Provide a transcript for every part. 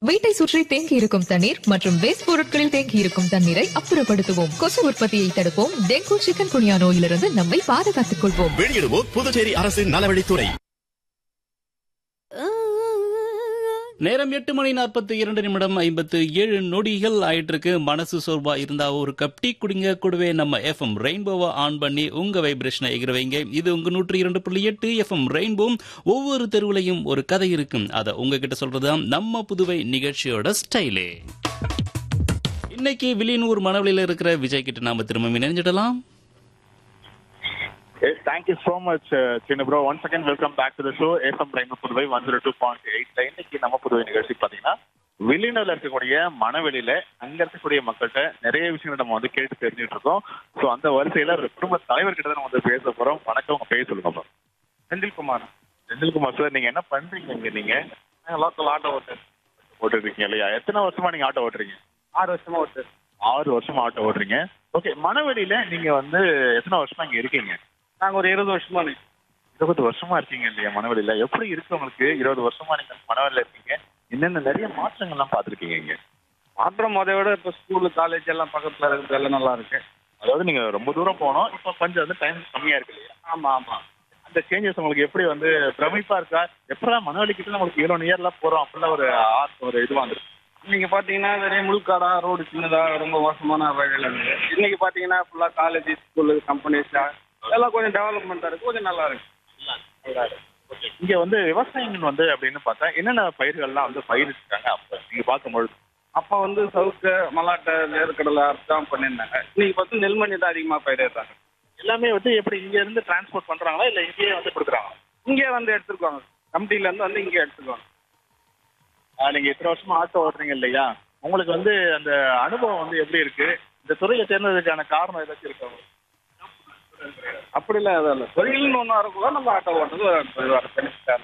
வீட்டை சுற்றி தேங்கி இருக்கும் தண்ணீர் மற்றும் வேஸ்ட் பொருட்களில் தேங்கி இருக்கும் தண்ணீரை அப்புறப்படுத்துவோம் கொசு உற்பத்தியை தடுப்போம் டெங்கு சிக்கன் குனியா நோயிலிருந்து நம்மை பாதுகாத்துக் கொள்வோம் வெளியிடுவோர் புதுச்சேரி அரசின் நலவழித்துறை நேரம் எட்டு மணி நாற்பத்தி இரண்டு நிமிடம் ஐம்பத்து ஏழு நொடிகள் ஆயிட்டு இருக்கு மனசு சோர்வா இருந்தா ஒரு கப் டீ குடிங்க கூடவே நம்ம எஃப்எம் ரெயின்போவை ஆன் பண்ணி உங்க வைப்ரேஷனை எகிற வைங்க இது உங்க நூற்றி இரண்டு புள்ளி எட்டு எஃப்எம் ரெயின்போ ஒவ்வொரு தெருவுலையும் ஒரு கதை இருக்கும் அதை உங்ககிட்ட சொல்றதுதான் நம்ம புதுவை நிகழ்ச்சியோட ஸ்டைலே இன்னைக்கு வில்லியனூர் மணவெளியில இருக்கிற விஜய் கிட்ட நாம திரும்ப இணைஞ்சிடலாம் Yes, thank you so much, uh, Chinu bro. Once again, welcome back to the show. FM Prime Puduvai one zero two point எயிட்ல இன்னைக்கு நம்ம புதுவை நிகழ்ச்சி பாத்தீங்கன்னா வெளிநாடுல இருக்கக்கூடிய மனவெளியில அங்க இருக்கக்கூடிய மக்கள்கிட்ட நிறைய விஷயங்களை நம்ம வந்து கேட்டு தெரிஞ்சுட்டு இருக்கோம் சோ அந்த வரிசையில ஒரு குடும்ப தலைவர்கிட்ட தான் நம்ம வந்து பேச போறோம் வணக்கம் உங்க பேர் சொல்லுங்க bro. செந்தில்குமார் செந்தில்குமார் சார் நீங்க என்ன பண்றீங்க இங்க நீங்க லோக்கல் ஆட்டோ ஓட்டர் ஓட்டிட்டு இருக்கீங்க இல்லையா எத்தனை வருஷமா நீங்க ஆட்டோ ஓட்டுறீங்க ஆறு வருஷமா ஓட்டர் ஆறு வருஷமா ஆட்டோ ஓட்டுறீங்க ஓகே மனவெளியில நீங்க வந்து எத்தனை வருஷமா இங்க இருக்கீங்க நாங்க ஒரு இருபது வருஷமா நீ இருபது வருஷமா இருக்கீங்க இல்லையா மனவெளியில எப்படி இருக்கு உங்களுக்கு இருபது வருஷமா நீங்க மனவெளியில இருக்கீங்க என்னென்ன நிறைய மாற்றங்கள்லாம் பார்த்திருக்கீங்க இங்க மாத்திரம் முத விட இப்ப ஸ்கூலு காலேஜ் எல்லாம் பக்கத்துல இருக்கிறது எல்லாம் நல்லா இருக்கு அதாவது நீங்க ரொம்ப தூரம் போனோம் இப்போ கொஞ்சம் வந்து டைம் கம்மியா இருக்கு இல்லையா ஆமா ஆமா அந்த சேஞ்சஸ் உங்களுக்கு எப்படி வந்து பிரமிப்பா இருக்கா எப்படா மனவெளி கிட்ட நம்மளுக்கு இவ்வளவு நியர்லாம் போறோம் அப்படிலாம் ஒரு ஆர்ட் ஒரு இது வந்துருக்கு இன்னைக்கு பாத்தீங்கன்னா நிறைய முழுக்காடா ரோடு சின்னதா ரொம்ப மோசமான வகையில இருக்கு இன்னைக்கு பாத்தீங்கன்னா ஃபுல்லா காலேஜ் ஸ்கூலு கம்பெனிஸ் எல்லாம் கொஞ்சம் டெவலப்மெண்டா இருக்கு கொஞ்சம் நல்லா இருக்கு இங்க வந்து விவசாயிகள் வந்து அப்படின்னு பார்த்தா என்னென்ன பயிர்கள்லாம் வந்து பயிரிட்டாங்க அப்ப நீங்க பார்க்கும்பொழுது அப்ப வந்து சவுக்கு மலாட்டை வேர்க்கடலை தான் பண்ணியிருந்தாங்க இன்னைக்கு பார்த்து நெல்மணி தான் அதிகமா பயிரிடுறாங்க எல்லாமே வந்து எப்படி இங்க இருந்து டிரான்ஸ்போர்ட் பண்றாங்களா இல்ல இங்கேயே வந்து கொடுக்குறாங்க இங்கே வந்து எடுத்துருக்காங்க கமிட்டில இருந்து வந்து இங்கே எடுத்துருக்காங்க நீங்க இத்தனை வருஷமா ஆட்டோ ஓட்டுறீங்க இல்லையா உங்களுக்கு வந்து அந்த அனுபவம் வந்து எப்படி இருக்கு இந்த துறையை சேர்ந்ததுக்கான காரணம் ஏதாச்சும் இருக்கா அப்படிலாம் எதுவும் இல்லை தொழில்னு ஒன்று வரக்குள்ள நம்ம ஆட்டோ ஓட்டுறது ஒரு வர பெனிஃபிட்டாக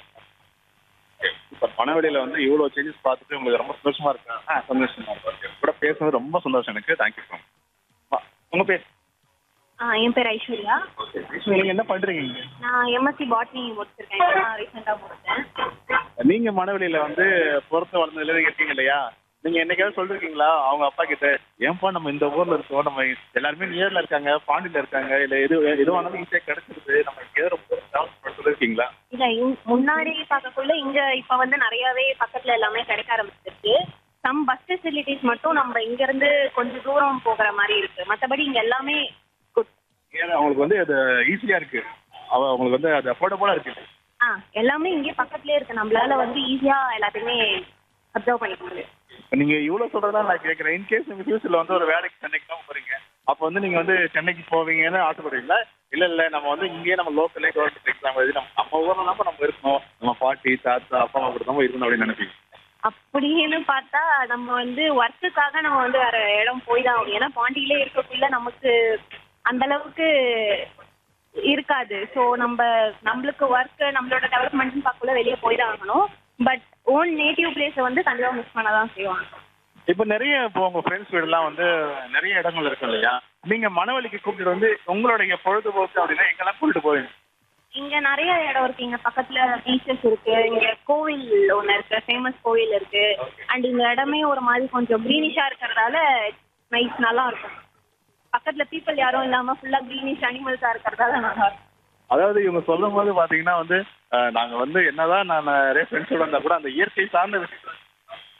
இப்ப பணவெளியில வந்து இவ்வளவு சேஞ்சஸ் பார்த்துட்டு உங்களுக்கு ரொம்ப சந்தோஷமா இருக்கா ஆ சந்தோஷமா இருக்கு Okay. கூட பேசுனது ரொம்ப சந்தோஷம் எனக்கு தேங்க்யூ உங்க பேர் ஆ என் பேர் ஐஸ்வர்யா நீங்க என்ன பண்றீங்க இங்க? நான் எம்எஸ்சி பாட்னி முடிச்சிருக்கேன் இப்போ ரீசெண்டாக முடிச்சேன் நீங்க மனவெளியில வந்து பொறுத்து வளர்ந்ததுல நீங்க இருக்கீங்க இல்லையா நீங்க என்னைக்காவது சொல்லிருக்கீங்களா அவங்க அப்பா கிட்ட ஏன்பா நம்ம இந்த ஊர்ல இருக்கோம் நம்ம எல்லாருமே நியர்ல இருக்காங்க பாண்டியில இருக்காங்க இல்ல எது எதுவானாலும் ஈஸியா கிடைச்சிருது நம்ம இங்கே ரொம்ப டெவலப் சொல்லிருக்கீங்களா இல்லை முன்னாடி பார்க்கக்குள்ள இங்கே இப்போ வந்து நிறையாவே பக்கத்தில் எல்லாமே கிடைக்க ஆரம்பிச்சிருக்கு சம் பஸ் ஃபெசிலிட்டிஸ் மட்டும் நம்ம இங்கேருந்து கொஞ்சம் தூரம் போகிற மாதிரி இருக்கு மற்றபடி இங்கே எல்லாமே குட் ஏன்னா அவங்களுக்கு வந்து அது ஈஸியா இருக்கு அவ அவங்களுக்கு வந்து அது அஃபோர்டபுளா இருக்கு ஆ எல்லாமே இங்கே பக்கத்துலேயே இருக்கு நம்மளால வந்து ஈஸியாக எல்லாத்தையுமே அப்சர்வ் பண்ணிக்க முடியும் இப்ப நீங்க இவ்வளவு சொல்றதா நான் கேக்குறேன் இன்கேஸ் நீங்க ஃபியூச்சர்ல வந்து ஒரு வேலைக்கு சென்னைக்கு தான் போறீங்க அப்ப வந்து நீங்க வந்து சென்னைக்கு போவீங்கன்னு ஆசைப்படுறீங்களா இல்ல இல்ல நம்ம வந்து இங்கேயே நம்ம லோக்கல்லே கவர்மெண்ட் எக்ஸாம் எழுதி நம்ம நம்ம ஊர்ல தான் நம்ம இருக்கணும் நம்ம பாட்டி தாத்தா அப்பா அம்மா கூட தான் இருக்கணும் அப்படின்னு நினைப்பீங்க அப்படின்னு பார்த்தா நம்ம வந்து ஒர்க்குக்காக நம்ம வந்து வேற இடம் போய் தான் ஆகணும் ஏன்னா பாண்டியிலே இருக்கக்குள்ள நமக்கு அந்த அளவுக்கு இருக்காது ஸோ நம்ம நம்மளுக்கு ஒர்க் நம்மளோட டெவலப்மெண்ட்னு பார்க்கல வெளியே போய் தான் ஆகணும் பட் ஓன் நேட்டிவ் பிளேஸை வந்து கண்டிப்பாக மிஸ் பண்ண தான் செய்வாங்க இப்ப நிறைய இப்போ உங்க ஃப்ரெண்ட்ஸ் வீடுலாம் வந்து நிறைய இடங்கள் இருக்கு இல்லையா நீங்க மனவழிக்கு கூப்பிட்டு வந்து உங்களுடைய பொழுதுபோக்கு அப்படின்னா எங்கெல்லாம் கூட்டிட்டு போவீங்க இங்க நிறைய இடம் இருக்கு இங்க பக்கத்துல பீச்சஸ் இருக்கு இங்க கோவில் ஒண்ணு இருக்கு ஃபேமஸ் கோவில் இருக்கு அண்ட் இந்த இடமே ஒரு மாதிரி கொஞ்சம் க்ரீனிஷா இருக்கிறதால நைஸ் நல்லா இருக்கும் பக்கத்துல பீப்புள் யாரும் இல்லாம ஃபுல்லா க்ரீனிஷ் அனிமல்ஸா இருக்கிறதால நல்லா இருக்கும் அதாவது இவங்க சொல்லும் போது பாத்தீங்கன்னா வந்து அஹ், நாங்க வந்து என்னதான் நான் நிறைய ஃப்ரெண்ட்ஸோட இருந்தா கூட அந்த இயற்கை சார்ந்த விஷயத்துல